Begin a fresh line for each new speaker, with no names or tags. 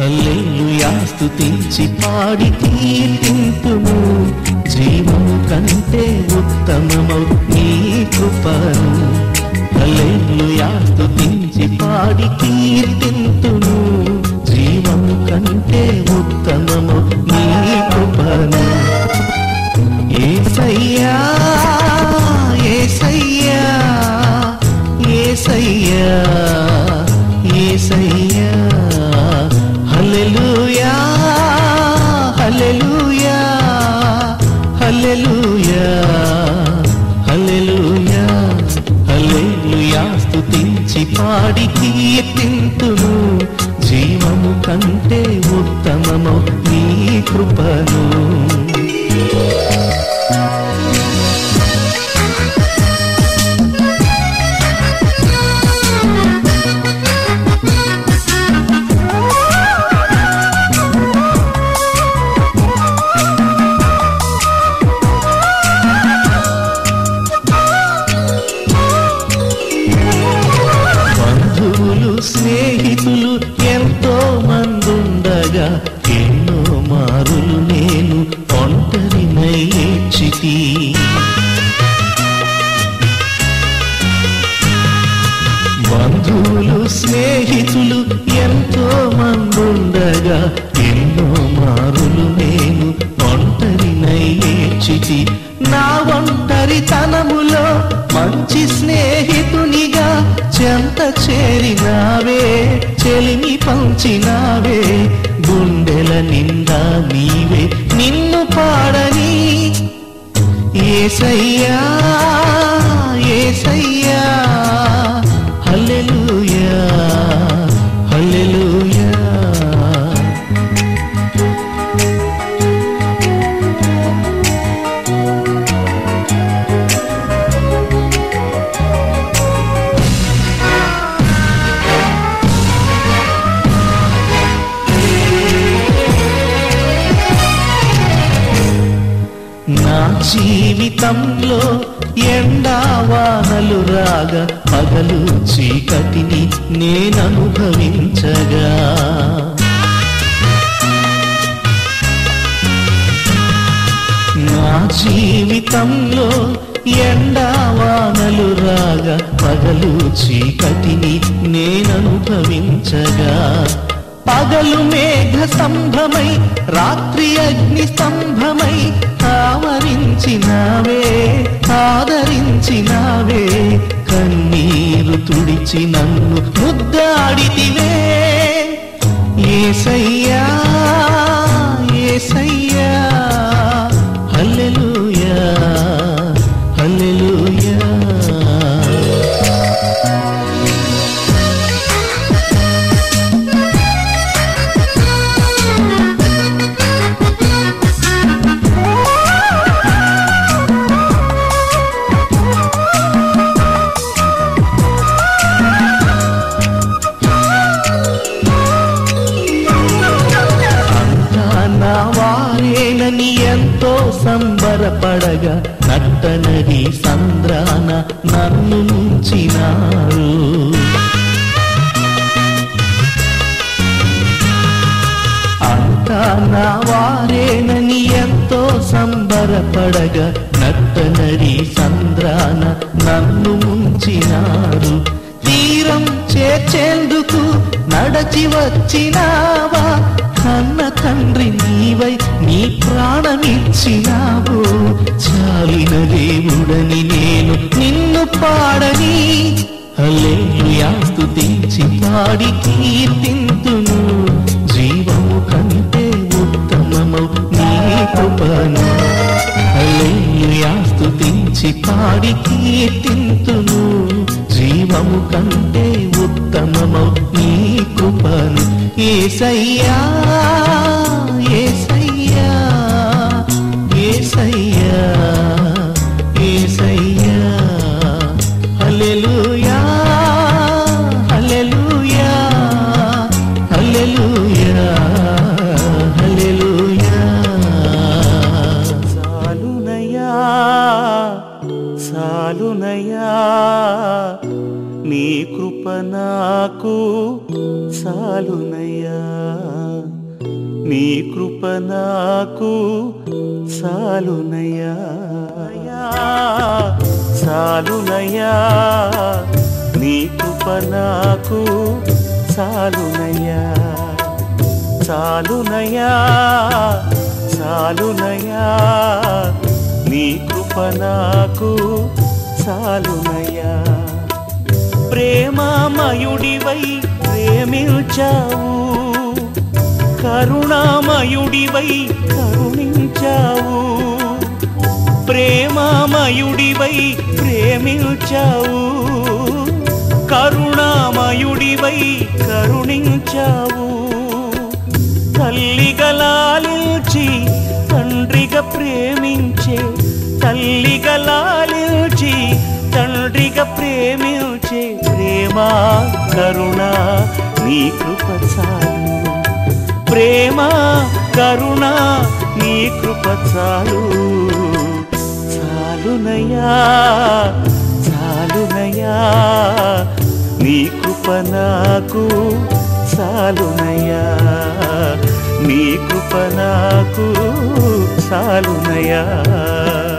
హల్లెలూయా స్తుతించి పాడి కీర్తింతుము జీవము కంటే ఉత్తమమౌ నీ కృపను హల్లెలూయా స్తుతించి పాడి కీర్తింతును జీవము కంటే ఉత్తమమౌ నీ కృపను ఏసయ్యా ఏసయ్యా ఏసయ్యా ఏసయ్యా హల్లెలూయా హల్లెలూయా హల్లెలూయా హల్లెలూయా హల్లెలూయా స్తుతించి పాడి కీర్తింతును జీవము కంటే ఉత్తమము నీ కృపను బంధువులు స్నేహితులు ఎంతో మందుండగా ఎన్నో మారులు నేను ఒంటరినై ఏడ్చితి బంధువులు స్నేహితులు ఎంతో మందుండగా ఎన్నో మారులు నేను ఒంటరినై ఏడ్చితి నా ఒంటరితనములో మంచి స్నేహితునిగా చెంత చేరినావే చెలిమి పంచినావే గుండెల నిండా నీవే నిన్ను పాడని ఏసయ్యా ఏసయ్యా హల్లెలూయా హల్లెలూయా నా జీవితంలో ఎండావానలు రాగా పగలు చీకటిని నేననుభవించగా నా జీవితంలో ఎండావానలు రాగా పగలు చీకటిని నేననుభవించగా పగలు మేఘ స్తంభమై రాత్రి అగ్ని స్తంభమై ఆవరించినావే ఆదరించినావే కన్నీరు తుడిచి నన్ను ముద్దాడితివే ఏసయ్యా ఏసయ్యా హల్లెలూయా హల్లెలూయా అంతా నా వారేనని ఎంతో సంబరపడగా నట్టనడి సంద్రాన నన్ను ముంచినారు అంతా నా వారేనని ఎంతో సంబరపడగా నట్టనడి సంద్రాన నన్ను ముంచినారు తీరం చేర్చేందుకు నడచి వచ్చినావా కన్న తండ్రి నీవై నీ ప్రాణమిచ్చినావు చాలిన దేవుడని నేను నిన్ను పాడని హల్లెలూయా స్తుతించి పాడి కీర్తింతును జీవము కంటే ఉత్తమము నీ కృపను హల్లెలూయా స్తుతించి పాడి కీర్తింతును జీవము కంటే ఉత్తమము నీ కృపను ఏసయ్యా ఏసయ్యా ఏసయ్యా ఏసయ్యా హల్లెలూయా హల్లెలూయా హల్లెలూయా హల్లెలూయా
సాలునయా సాలునయా నీ కృప
కృప నాకు సాలునయ్యా నీ కృప నాకు సాలునయ్యా సాలునయ్యా నీ కృప నాకు సాలునయ్యా చాలునయ్యా చాలునయ్యా నీ కృప నాకు చాలునయ్యా ప్రేమామయుడివై ప్రేమించావు కరుణామయుడివై కరుణించావు ప్రేమామయుడివై ప్రేమించావు కరుణామయుడివై కరుణించావు తల్లిగలాలించి తండ్రిగా ప్రేమించే తల్లిగలాలించి తండ్రిగా ప్రేమించే ప్రేమ కరుణ నీ కృప చాలు ప్రేమ కరుణ నీ కృప చాలు చాలునయ్యా చాలునయ్యా నీ కృప నాకు చాలునయ్యా నీ కృప నాకు చాలునయ్యా